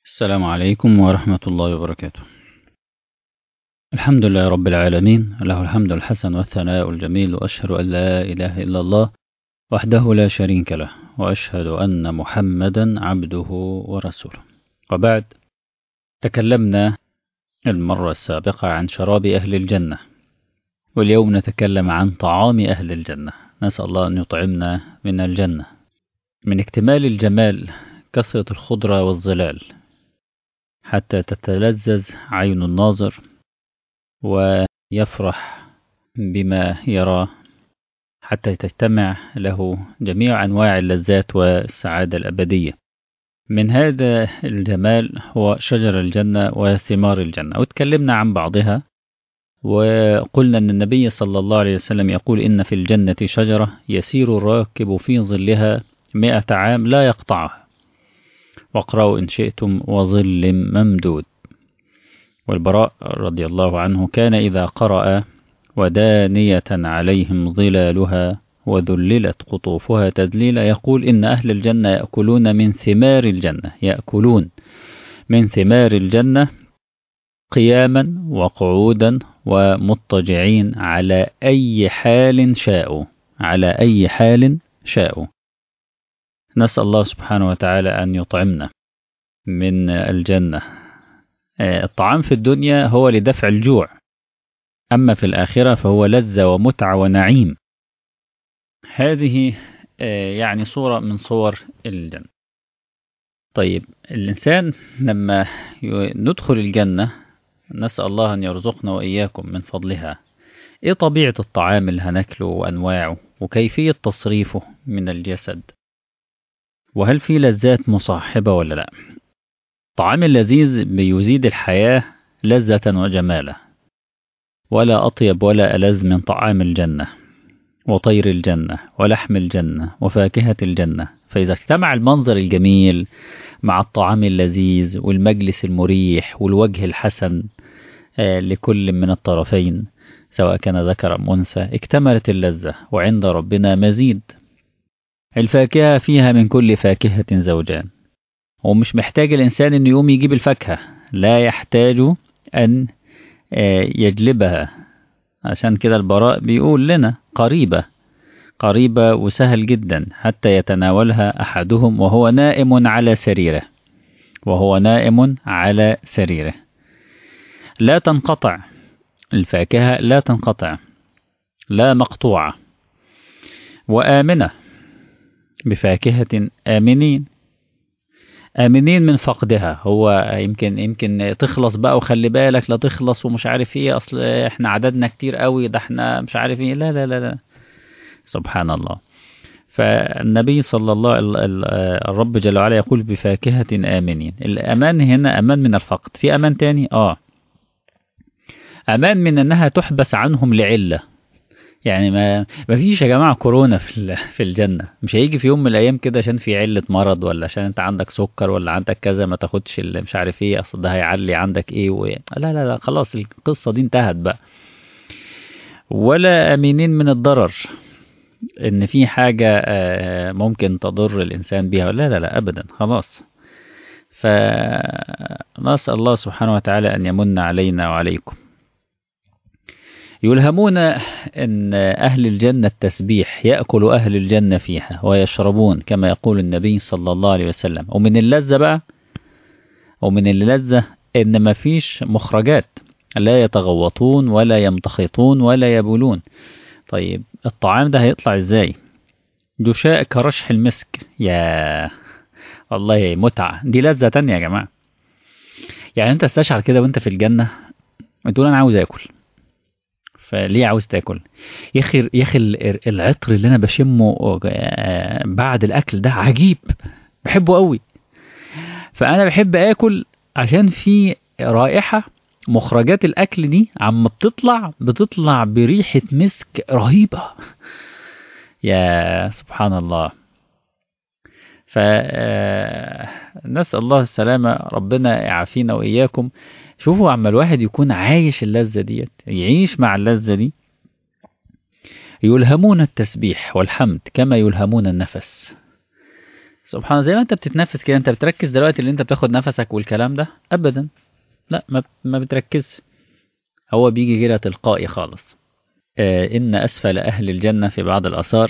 السلام عليكم ورحمة الله وبركاته الحمد لله رب العالمين له الحمد الحسن والثناء الجميل وأشهد أن لا إله إلا الله وحده لا شريك له وأشهد أن محمدا عبده ورسوله وبعد تكلمنا المرة السابقة عن شراب أهل الجنة واليوم نتكلم عن طعام أهل الجنة نسأل الله أن يطعمنا من الجنة من اكتمال الجمال كثرة الخضرة والظلال حتى تتلذذ عين الناظر ويفرح بما يراه حتى تجتمع له جميع أنواع اللذات والسعادة الأبدية من هذا الجمال هو شجر الجنة وثمار الجنة وتكلمنا عن بعضها وقلنا أن النبي صلى الله عليه وسلم يقول إن في الجنة شجرة يسير الراكب في ظلها مئة عام لا يقطعها واقرأوا إن شئتم وظل ممدود والبراء رضي الله عنه كان إذا قرأ ودانية عليهم ظلالها وذللت قطوفها تذليلا يقول إن أهل الجنة يأكلون من ثمار الجنة يأكلون من ثمار الجنة قياما وقعودا ومضطجعين على أي حال شاءوا على أي حال شاءوا نسأل الله سبحانه وتعالى أن يطعمنا من الجنة الطعام في الدنيا هو لدفع الجوع أما في الآخرة فهو لذة ومتعة ونعيم هذه يعني صورة من صور الجنة طيب الإنسان لما ندخل الجنة نسأل الله أن يرزقنا وإياكم من فضلها إيه طبيعة الطعام اللي هناكله وأنواعه وكيفية تصريفه من الجسد وهل في لذات مصاحبة ولا لا الطعام اللذيذ بيزيد الحياة لذة وجمالا ولا أطيب ولا ألذ من طعام الجنة وطير الجنة ولحم الجنة وفاكهة الجنة فإذا اجتمع المنظر الجميل مع الطعام اللذيذ والمجلس المريح والوجه الحسن لكل من الطرفين سواء كان ذكر أم أنثى اكتملت اللذة وعند ربنا مزيد الفاكهة فيها من كل فاكهة زوجان ومش محتاج الإنسان أن يقوم يجيب الفاكهة لا يحتاج أن يجلبها عشان كده البراء بيقول لنا قريبة قريبة وسهل جدا حتى يتناولها أحدهم وهو نائم على سريره وهو نائم على سريره لا تنقطع الفاكهة لا تنقطع لا مقطوعة وآمنة بفاكهة آمنين آمنين من فقدها هو يمكن يمكن تخلص بقى وخلي بالك لا تخلص ومش عارف ايه اصل احنا عددنا كتير قوي ده احنا مش عارف ايه لا لا لا لا سبحان الله فالنبي صلى الله الرب جل وعلا يقول بفاكهة آمنين الأمان هنا أمان من الفقد في أمان تاني آه أمان من أنها تحبس عنهم لعلة يعني ما ما فيش يا جماعه كورونا في في الجنه مش هيجي في يوم من الايام كده عشان في عله مرض ولا عشان انت عندك سكر ولا عندك كذا ما تاخدش اللي مش عارف ايه اصل ده هيعلي عندك ايه و... لا لا لا خلاص القصه دي انتهت بقى ولا امينين من الضرر ان في حاجه ممكن تضر الانسان بيها لا لا لا ابدا خلاص فنسال الله سبحانه وتعالى ان يمن علينا وعليكم يلهمون أن أهل الجنة التسبيح يأكل أهل الجنة فيها ويشربون كما يقول النبي صلى الله عليه وسلم ومن اللذة بقى ومن اللذة إن ما فيش مخرجات لا يتغوطون ولا يمتخطون ولا يبولون طيب الطعام ده هيطلع ازاي جشاء كرشح المسك يا والله متعة دي لذة تانية يا جماعة يعني انت استشعر كده وانت في الجنة تقول انا عاوز اكل فليه عاوز تاكل يا اخي يا اخي العطر اللي انا بشمه بعد الاكل ده عجيب بحبه قوي فانا بحب اكل عشان في رائحه مخرجات الاكل دي عم بتطلع بتطلع بريحه مسك رهيبه يا سبحان الله فنسأل الله السلامة ربنا يعافينا وإياكم شوفوا عما الواحد يكون عايش اللذة ديت يعيش مع اللذة دي يلهمون التسبيح والحمد كما يلهمون النفس سبحان الله زي ما انت بتتنفس كده انت بتركز دلوقتي اللي انت بتاخد نفسك والكلام ده ابدا لا ما ما بتركزش هو بيجي كده تلقائي خالص آه ان اسفل اهل الجنه في بعض الاثار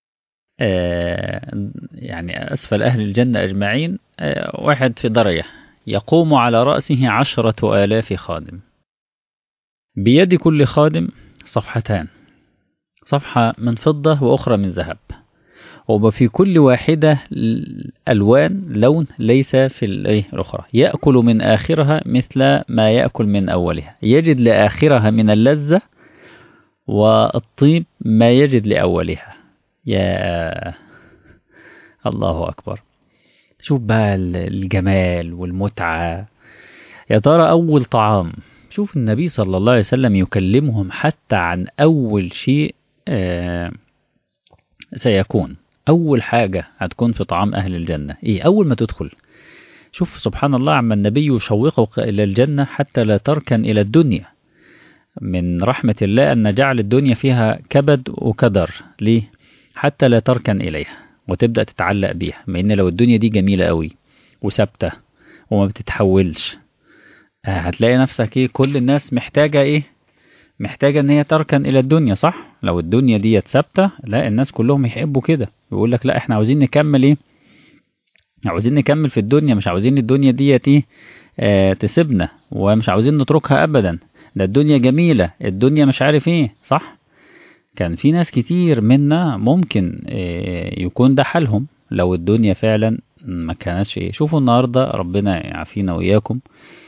آه يعني اسفل اهل الجنه اجمعين آه واحد في درجه يقوم على راسه عشره الاف خادم بيد كل خادم صفحتان صفحه من فضه واخرى من ذهب وفي كل واحدة ألوان لون ليس في الأخرى يأكل من آخرها مثل ما يأكل من أولها يجد لآخرها من اللذة والطيب ما يجد لأولها يا الله أكبر شوف بقى الجمال والمتعة يا ترى أول طعام شوف النبي صلى الله عليه وسلم يكلمهم حتى عن أول شيء آه سيكون أول حاجة هتكون في طعام أهل الجنة إيه أول ما تدخل شوف سبحان الله عما النبي يشوقك إلى الجنة حتى لا تركن إلى الدنيا من رحمة الله أن جعل الدنيا فيها كبد وكدر ليه حتى لا تركن إليها وتبدأ تتعلق بيها مع إن لو الدنيا دي جميلة قوي وثابتة وما بتتحولش هتلاقي نفسك إيه كل الناس محتاجة إيه محتاجة إن هي تركن إلى الدنيا صح؟ لو الدنيا دي ثابتة لا الناس كلهم يحبوا كده يقول لك لا إحنا عاوزين نكمل إيه؟ عاوزين نكمل في الدنيا مش عاوزين الدنيا ديت إيه؟ آه تسيبنا ومش عاوزين نتركها أبدا ده الدنيا جميلة الدنيا مش عارف إيه صح؟ كان في ناس كتير منا ممكن آه يكون ده حالهم لو الدنيا فعلا ما كانتش إيه شوفوا النهاردة ربنا يعافينا وإياكم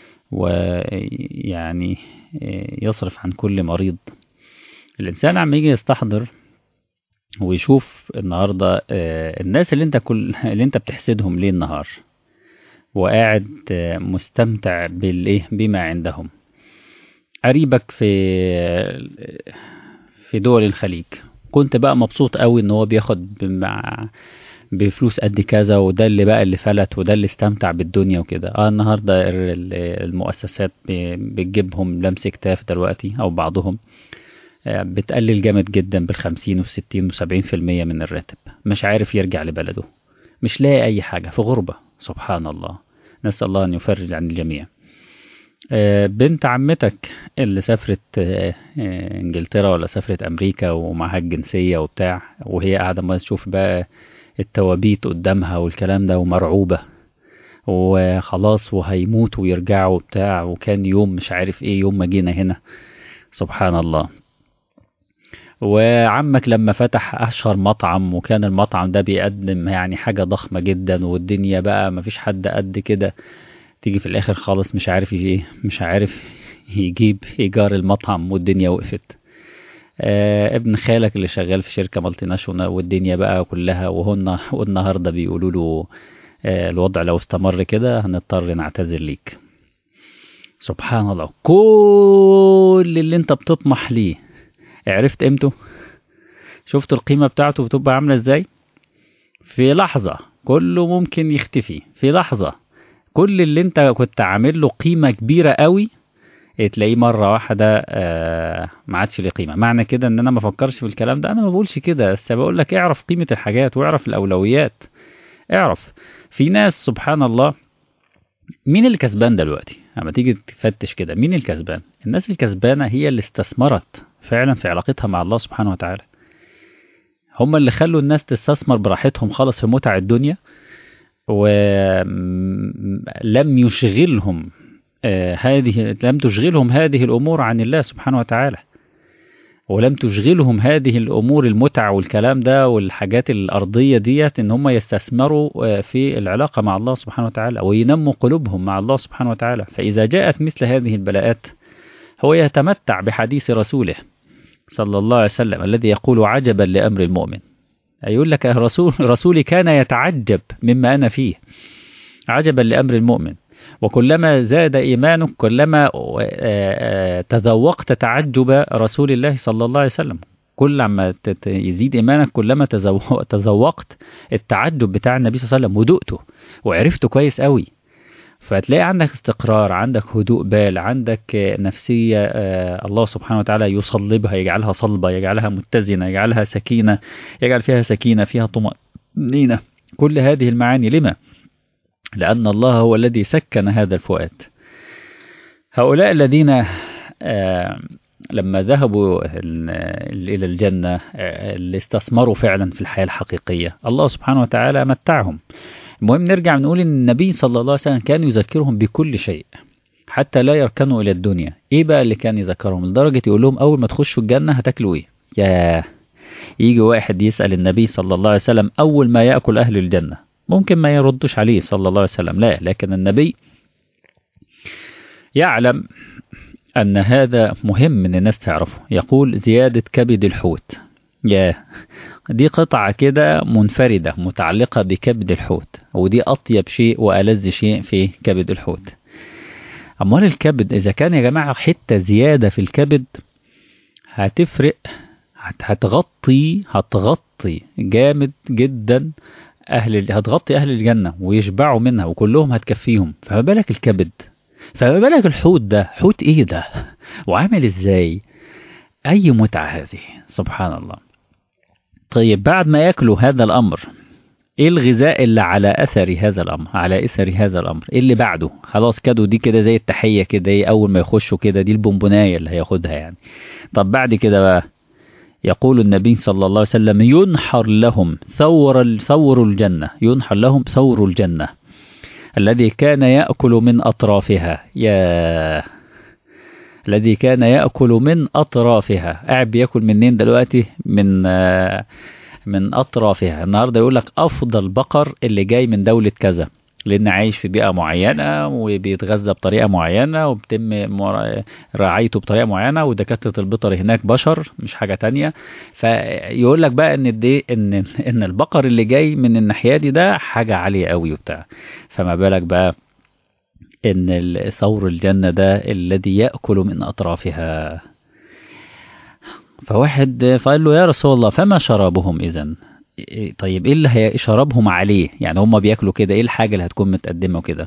ويعني يصرف عن كل مريض الإنسان عم يجي يستحضر ويشوف النهاردة الناس اللي انت كل اللي انت بتحسدهم ليه النهار وقاعد مستمتع بالايه بما عندهم قريبك في في دول الخليج كنت بقى مبسوط قوي ان هو بياخد مع بفلوس قد كذا وده اللي بقى اللي فلت وده اللي استمتع بالدنيا وكده اه النهارده المؤسسات بتجيبهم لمس كتاف دلوقتي او بعضهم بتقلل جامد جدا بالخمسين والستين وسبعين في المية من الراتب مش عارف يرجع لبلده مش لاقي أي حاجة في غربة سبحان الله نسأل الله أن يفرج عن الجميع بنت عمتك اللي سافرت انجلترا ولا سافرت امريكا ومعاها الجنسيه وبتاع وهي قاعده ما تشوف بقى التوابيت قدامها والكلام ده ومرعوبه وخلاص وهيموت ويرجعوا وبتاع وكان يوم مش عارف ايه يوم ما جينا هنا سبحان الله وعمك لما فتح اشهر مطعم وكان المطعم ده بيقدم يعني حاجه ضخمه جدا والدنيا بقى مفيش حد قد كده تيجي في الاخر خالص مش عارف ايه مش عارف يجيب ايجار المطعم والدنيا وقفت آه ابن خالك اللي شغال في شركه مالتي ناشونال والدنيا بقى كلها وهن والنهارده بيقولوا له آه الوضع لو استمر كده هنضطر نعتذر ليك سبحان الله كل اللي انت بتطمح ليه عرفت قيمته شفت القيمه بتاعته بتبقى عامله ازاي في لحظه كله ممكن يختفي في لحظه كل اللي انت كنت عامل له قيمه كبيره قوي تلاقيه مره واحده آه ما عادش ليه قيمه معنى كده ان انا ما افكرش في الكلام ده انا ما بقولش كده بس بقول لك اعرف قيمه الحاجات واعرف الاولويات اعرف في ناس سبحان الله مين اللي كسبان دلوقتي اما تيجي تفتش كده مين الكسبان الناس الكسبانه هي اللي استثمرت فعلا في علاقتها مع الله سبحانه وتعالى هم اللي خلوا الناس تستثمر براحتهم خالص في متع الدنيا ولم يشغلهم آه هذه لم تشغلهم هذه الأمور عن الله سبحانه وتعالى ولم تشغلهم هذه الأمور المتع والكلام ده والحاجات الأرضية ديت إن هم يستثمروا آه في العلاقة مع الله سبحانه وتعالى وينموا قلوبهم مع الله سبحانه وتعالى فإذا جاءت مثل هذه البلاءات هو يتمتع بحديث رسوله صلى الله عليه وسلم الذي يقول عجبا لأمر المؤمن يقول لك رسول رسولي كان يتعجب مما أنا فيه عجبا لأمر المؤمن وكلما زاد إيمانك كلما تذوقت تعجب رسول الله صلى الله عليه وسلم كل ما يزيد إيمانك كلما تذوقت التعجب بتاع النبي صلى الله عليه وسلم ودقته وعرفته كويس قوي فتلاقي عندك استقرار عندك هدوء بال عندك نفسية الله سبحانه وتعالى يصلبها يجعلها صلبة يجعلها متزنة يجعلها سكينة يجعل فيها سكينة فيها طمأنينة كل هذه المعاني لما لأن الله هو الذي سكن هذا الفؤاد هؤلاء الذين لما ذهبوا إلى الجنة اللي استثمروا فعلا في الحياة الحقيقية الله سبحانه وتعالى متعهم المهم نرجع نقول ان النبي صلى الله عليه وسلم كان يذكرهم بكل شيء حتى لا يركنوا الى الدنيا ايه بقى اللي كان يذكرهم لدرجة يقول لهم اول ما تخشوا الجنة هتاكلوا ايه يا يجي واحد يسأل النبي صلى الله عليه وسلم اول ما يأكل اهل الجنة ممكن ما يردش عليه صلى الله عليه وسلم لا لكن النبي يعلم أن هذا مهم ان الناس تعرفه يقول زيادة كبد الحوت يا دي قطعة كده منفردة متعلقة بكبد الحوت ودي أطيب شيء وألذ شيء في كبد الحوت أمال الكبد إذا كان يا جماعة حتة زيادة في الكبد هتفرق هتغطي هتغطي جامد جدا أهل هتغطي أهل الجنة ويشبعوا منها وكلهم هتكفيهم فما بالك الكبد فما بالك الحوت ده حوت إيه ده وعامل إزاي أي متعة هذه سبحان الله طيب بعد ما ياكلوا هذا الأمر ايه الغذاء اللي على اثر هذا الامر على اثر هذا الامر ايه اللي بعده خلاص كده دي كده زي التحيه كده ايه اول ما يخشوا كده دي البونبونايه اللي هياخدها يعني طب بعد كده بقى يقول النبي صلى الله عليه وسلم ينحر لهم ثور ثور الجنه ينحر لهم ثور الجنه الذي كان ياكل من اطرافها يا الذي كان ياكل من اطرافها قاعد بياكل منين دلوقتي من آه من أطرافها النهاردة يقول لك أفضل بقر اللي جاي من دولة كذا لأن عايش في بيئة معينة وبيتغذى بطريقة معينة وبتم رعايته بطريقة معينة ودكاترة البيطر هناك بشر مش حاجة تانية فيقول لك بقى إن دي إن إن البقر اللي جاي من الناحية دي ده حاجة عالية قوي وبتاع فما بالك بقى إن ثور الجنة ده الذي يأكل من أطرافها فواحد فقال له يا رسول الله فما شرابهم إذا طيب ايه اللي هيشربهم عليه يعني هم بياكلوا كده ايه الحاجة اللي هتكون متقدمة كده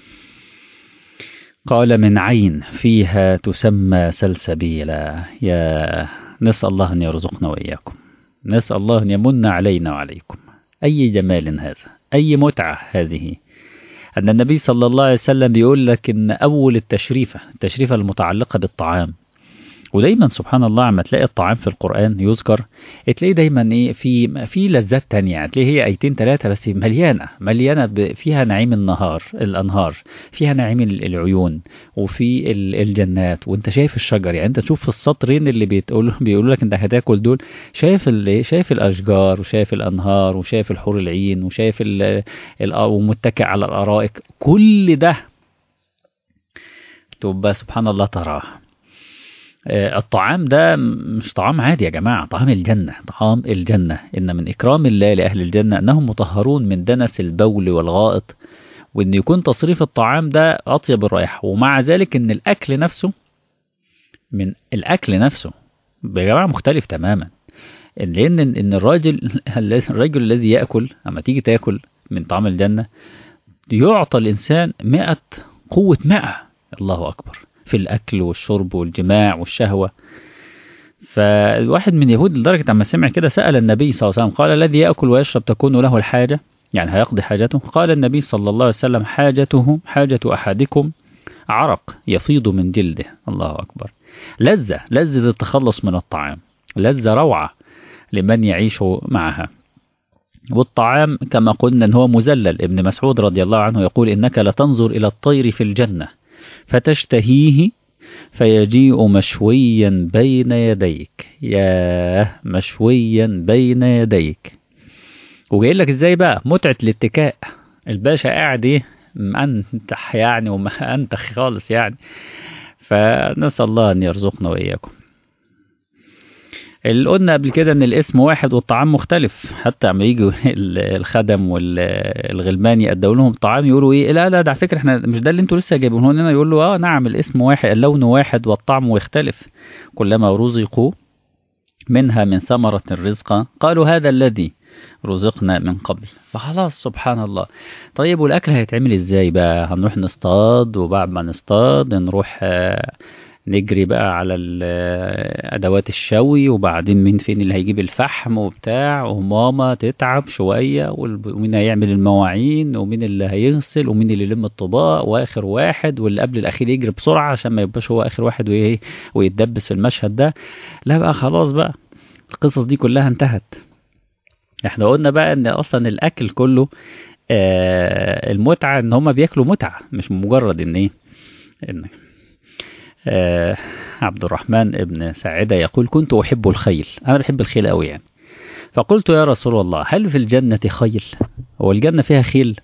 قال من عين فيها تسمى سلسبيلا يا نسأل الله أن يرزقنا وإياكم نسأل الله أن يمن علينا وعليكم أي جمال هذا أي متعة هذه أن النبي صلى الله عليه وسلم بيقول لك إن أول التشريفة التشريفة المتعلقة بالطعام ودايما سبحان الله عما تلاقي الطعام في القرآن يذكر تلاقي دايما ايه في في لذات تانية تلاقي هي ايتين ثلاثة بس مليانة مليانة فيها نعيم النهار الانهار فيها نعيم العيون وفي الجنات وانت شايف الشجر يعني انت تشوف في السطرين اللي بيتقول بيقولوا لك انت هتاكل دول شايف شايف الاشجار وشايف الانهار وشايف الحور العين وشايف ال ومتكئ على الارائك كل ده تبقى سبحان الله تراه الطعام ده مش طعام عادي يا جماعة طعام الجنة طعام الجنة إن من إكرام الله لأهل الجنة أنهم مطهرون من دنس البول والغائط وإن يكون تصريف الطعام ده أطيب الرائحة ومع ذلك إن الأكل نفسه من الأكل نفسه يا جماعة مختلف تماما لأن إن الراجل الرجل الذي يأكل أما تيجي تاكل من طعام الجنة يعطى الإنسان مئة قوة مئة الله أكبر في الأكل والشرب والجماع والشهوة فالواحد من يهود لدرجة عما سمع كده سأل النبي صلى الله عليه وسلم قال الذي يأكل ويشرب تكون له الحاجة يعني هيقضي حاجته قال النبي صلى الله عليه وسلم حاجته حاجة أحدكم عرق يفيض من جلده الله أكبر لذة لذة التخلص من الطعام لذة روعة لمن يعيش معها والطعام كما قلنا ان هو مذلل ابن مسعود رضي الله عنه يقول إنك لتنظر إلى الطير في الجنة فتشتهيه فيجيء مشويا بين يديك يا مشويا بين يديك وجاي لك ازاي بقى متعة الاتكاء الباشا قاعد ايه مأنتح يعني ومأنتخ خالص يعني فنسأل الله أن يرزقنا وإياكم اللي قلنا قبل كده ان الاسم واحد والطعام مختلف حتى عم يجوا الخدم والغلمان يقدموا لهم طعام يقولوا ايه لا لا ده على فكره احنا مش ده اللي انتوا لسه جايبينه لنا يقول له اه نعم الاسم واحد اللون واحد والطعم يختلف كلما رزقوا منها من ثمرة الرزق قالوا هذا الذي رزقنا من قبل فخلاص سبحان الله طيب والاكل هيتعمل ازاي بقى هنروح نصطاد وبعد ما نصطاد نروح آه نجري بقى على ال- ادوات الشوي وبعدين مين فين اللي هيجيب الفحم وبتاع وماما تتعب شويه والب- ومين هيعمل المواعين ومين اللي هيغسل ومين اللي يلم الطباق واخر واحد واللي قبل الاخير يجري بسرعه عشان ما يبقاش هو اخر واحد وايه ويتدبس في المشهد ده لا بقى خلاص بقى القصص دي كلها انتهت احنا قلنا بقى ان اصلا الاكل كله آه المتعه ان هما بياكلوا متعه مش مجرد ان ايه ان آه عبد الرحمن ابن ساعده يقول كنت احب الخيل انا بحب الخيل قوي يعني فقلت يا رسول الله هل في الجنه خيل هو الجنه فيها خيل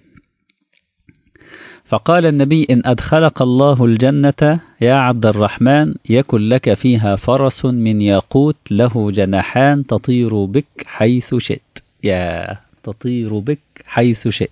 فقال النبي إن أدخلك الله الجنة يا عبد الرحمن يكن لك فيها فرس من ياقوت له جناحان تطير بك حيث شئت يا تطير بك حيث شئت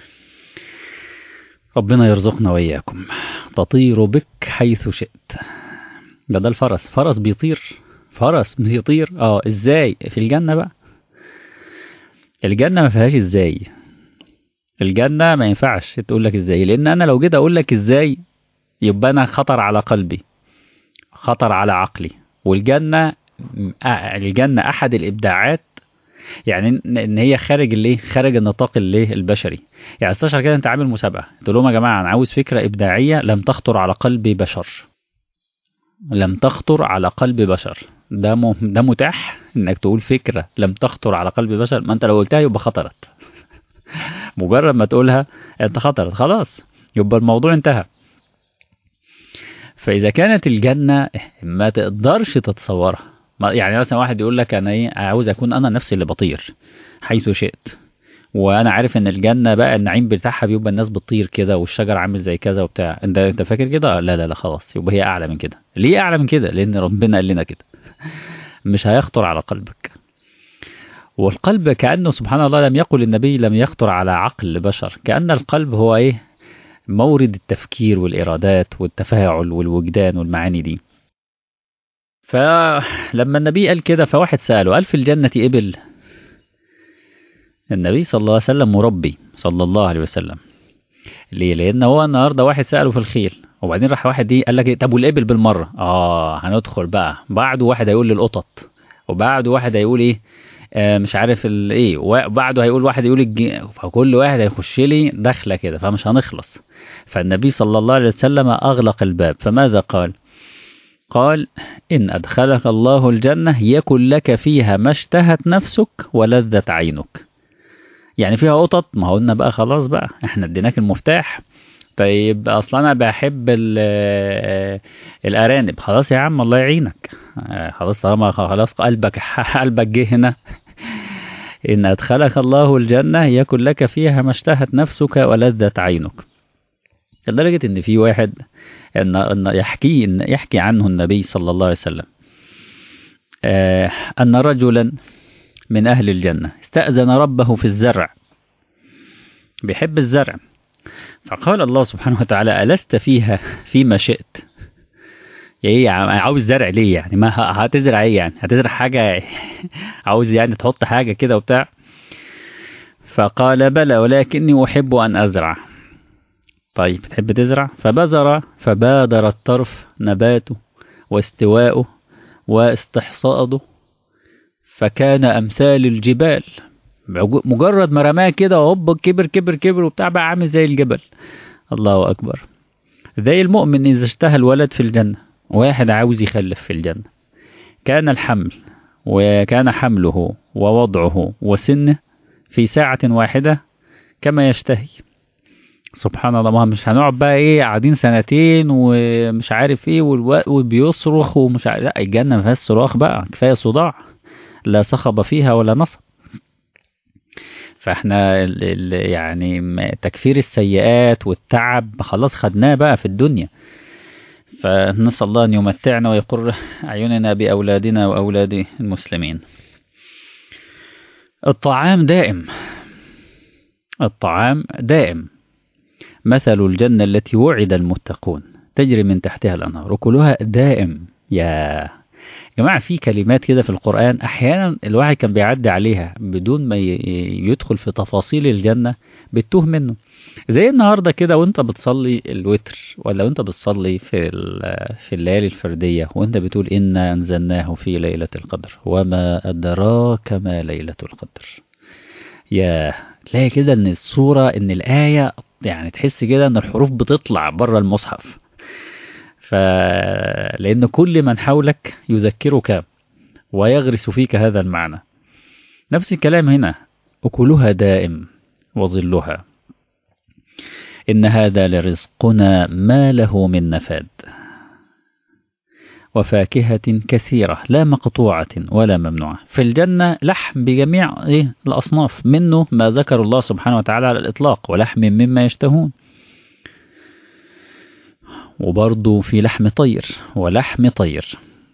ربنا يرزقنا وإياكم تطير بك حيث شئت ده ده الفرس فرس بيطير فرس بيطير اه ازاي في الجنة بقى الجنة ما فيهاش ازاي الجنة ما ينفعش تقول لك ازاي لان انا لو جيت اقول لك ازاي يبقى انا خطر على قلبي خطر على عقلي والجنة الجنة احد الابداعات يعني ان إن هي خارج الايه خارج النطاق الايه البشري يعني استشعر كده انت عامل مسابقه تقول لهم يا جماعه انا عاوز فكره ابداعيه لم تخطر على قلب بشر لم تخطر على قلب بشر ده م... ده متاح انك تقول فكره لم تخطر على قلب بشر ما انت لو قلتها يبقى خطرت مجرد ما تقولها انت خطرت خلاص يبقى الموضوع انتهى فاذا كانت الجنه ما تقدرش تتصورها ما- يعني مثلا واحد يقول لك انا ايه عاوز اكون انا نفسي اللي بطير حيث شئت وانا عارف ان الجنه بقى النعيم بتاعها بيبقى الناس بتطير كده والشجر عامل زي كذا وبتاع انت انت فاكر كده لا لا لا خلاص يبقى هي اعلى من كده ليه اعلى من كده لان ربنا قال لنا كده مش هيخطر على قلبك والقلب كانه سبحان الله لم يقل النبي لم يخطر على عقل بشر كان القلب هو ايه مورد التفكير والارادات والتفاعل والوجدان والمعاني دي فلما النبي قال كده فواحد سأله هل في الجنة إبل النبي صلى الله عليه وسلم مربي صلى الله عليه وسلم ليه لأن هو النهاردة واحد سأله في الخيل وبعدين راح واحد دي قال لك إيه، طب والإبل بالمرة آه هندخل بقى بعده واحد هيقول للقطط وبعده واحد هيقول إيه آه مش عارف ال- ايه وبعده هيقول واحد يقول الج... فكل واحد هيخش لي دخله كده فمش هنخلص فالنبي صلى الله عليه وسلم اغلق الباب فماذا قال قال إن أدخلك الله الجنة يكن لك فيها ما اشتهت نفسك ولذت عينك يعني فيها قطط ما قلنا بقى خلاص بقى احنا اديناك المفتاح طيب اصلا انا بحب ال- الارانب خلاص يا عم الله يعينك آه، خلاص طالما خلاص قلبك قلبك جه هنا ان ادخلك الله الجنه يكن لك فيها ما اشتهت نفسك ولذت عينك لدرجه ان في واحد ان ان يحكي ان يحكي عنه النبي صلى الله عليه وسلم آه، ان رجلا من اهل الجنه استاذن ربه في الزرع بيحب الزرع فقال الله سبحانه وتعالى ألست فيها فيما شئت ايه يا عم عاوز زرع ليه يعني ما ه- هتزرع ايه يعني هتزرع حاجة عاوز يعني تحط حاجة كده وبتاع فقال بلى ولكني أحب أن أزرع طيب تحب تزرع فبذر فبادر الطرف نباته واستواؤه واستحصاده فكان أمثال الجبال بعجو- مجرد ما رماه كده وهوب كبر كبر كبر وبتاع بقى عامل زي الجبل الله أكبر زي المؤمن إذا اشتهى الولد في الجنة واحد عاوز يخلف في الجنة كان الحمل وكان حمله ووضعه وسنه في ساعة واحدة كما يشتهي سبحان الله ما مش هنقعد بقى ايه قاعدين سنتين ومش عارف ايه والوقت وبيصرخ ومش عارف لا الجنة ما فيهاش صراخ بقى كفاية صداع لا صخب فيها ولا نصب فاحنا ال ال يعني م- تكفير السيئات والتعب خلاص خدناه بقى في الدنيا فنسأل الله أن يمتعنا ويقر أعيننا بأولادنا وأولاد المسلمين الطعام دائم الطعام دائم مثل الجنة التي وعد المتقون تجري من تحتها الأنهار وكلها دائم يا يا جماعة في كلمات كده في القرآن أحيانا الواحد كان بيعدي عليها بدون ما يدخل في تفاصيل الجنة بتوه منه زي النهاردة كده وانت بتصلي الوتر ولا وانت بتصلي في في الليالي الفردية وانت بتقول إنا أنزلناه في ليلة القدر وما أدراك ما ليلة القدر يا تلاقي كده ان الصورة ان الآية يعني تحس كده ان الحروف بتطلع بره المصحف ف لان كل من حولك يذكرك ويغرس فيك هذا المعنى نفس الكلام هنا أكلها دائم وظلها إن هذا لرزقنا ما له من نفاد وفاكهة كثيرة لا مقطوعة ولا ممنوعة في الجنة لحم بجميع إيه الأصناف منه ما ذكر الله سبحانه وتعالى على الإطلاق ولحم مما يشتهون وبرضه في لحم طير ولحم طير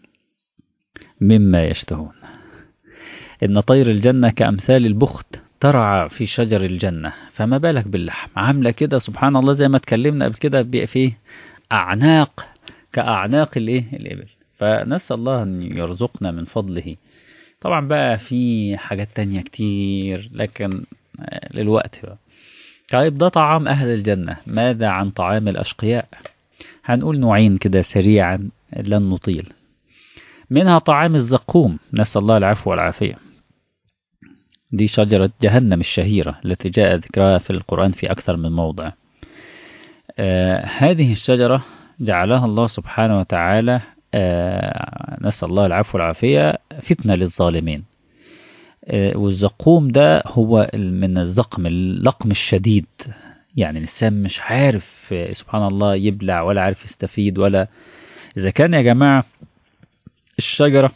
مما يشتهون إن طير الجنة كأمثال البخت ترعى في شجر الجنة فما بالك باللحم عاملة كده سبحان الله زي ما اتكلمنا قبل كده في أعناق كأعناق الايه الإبل فنسأل الله أن يرزقنا من فضله طبعا بقى في حاجات تانية كتير لكن للوقت بقى طيب ده طعام أهل الجنة ماذا عن طعام الأشقياء هنقول نوعين كده سريعا لن نطيل منها طعام الزقوم نسأل الله العفو والعافية دي شجرة جهنم الشهيرة التي جاء ذكرها في القرآن في أكثر من موضع آه هذه الشجرة جعلها الله سبحانه وتعالى آه نسأل الله العفو والعافية فتنة للظالمين آه والزقوم ده هو من الزقم اللقم الشديد يعني الإنسان مش عارف سبحان الله يبلع ولا عارف يستفيد ولا إذا كان يا جماعة الشجرة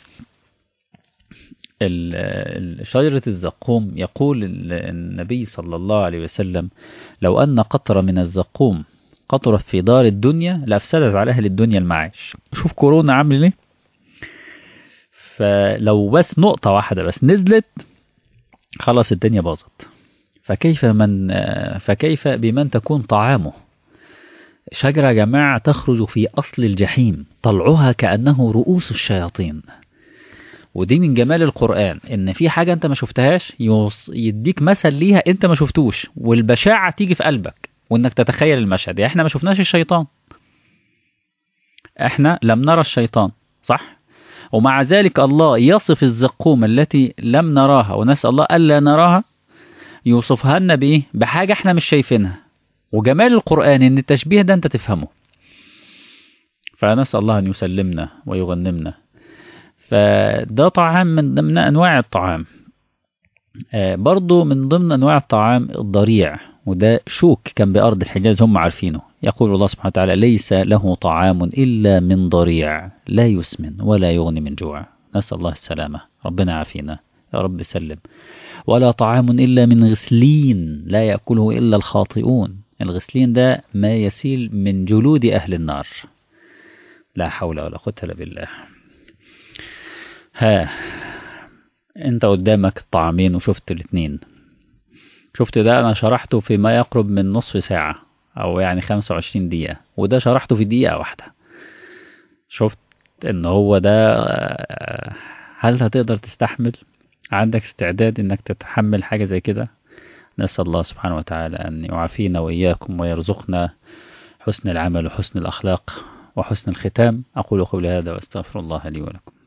شجرة الزقوم يقول النبي صلى الله عليه وسلم لو أن قطرة من الزقوم قطرت في دار الدنيا لأفسدت على أهل الدنيا المعاش شوف كورونا عامل ايه فلو بس نقطة واحدة بس نزلت خلاص الدنيا باظت فكيف من فكيف بمن تكون طعامه شجرة يا جماعة تخرج في أصل الجحيم طلعها كأنه رؤوس الشياطين ودي من جمال القرآن إن في حاجة أنت ما شفتهاش يديك مثل ليها أنت ما شفتوش والبشاعة تيجي في قلبك وإنك تتخيل المشهد يعني إحنا ما شفناش الشيطان إحنا لم نرى الشيطان صح ومع ذلك الله يصف الزقوم التي لم نراها ونسأل الله ألا نراها يوصفها لنا بإيه بحاجة إحنا مش شايفينها وجمال القرآن إن التشبيه ده أنت تفهمه فنسأل الله أن يسلمنا ويغنمنا فده طعام من ضمن أنواع الطعام آه برضو من ضمن أنواع الطعام الضريع وده شوك كان بأرض الحجاز هم عارفينه يقول الله سبحانه وتعالى ليس له طعام إلا من ضريع لا يسمن ولا يغني من جوع نسأل الله السلامة ربنا عافينا يا رب سلم ولا طعام إلا من غسلين لا يأكله إلا الخاطئون الغسلين ده ما يسيل من جلود أهل النار لا حول ولا قوة إلا بالله ها انت قدامك الطعامين وشفت الاثنين شفت ده انا شرحته في ما يقرب من نصف ساعة او يعني 25 دقيقة وده شرحته في دقيقة واحدة شفت ان هو ده هل هتقدر تستحمل عندك استعداد انك تتحمل حاجة زي كده نسأل الله سبحانه وتعالى ان يعافينا واياكم ويرزقنا حسن العمل وحسن الاخلاق وحسن الختام اقول قولي هذا واستغفر الله لي ولكم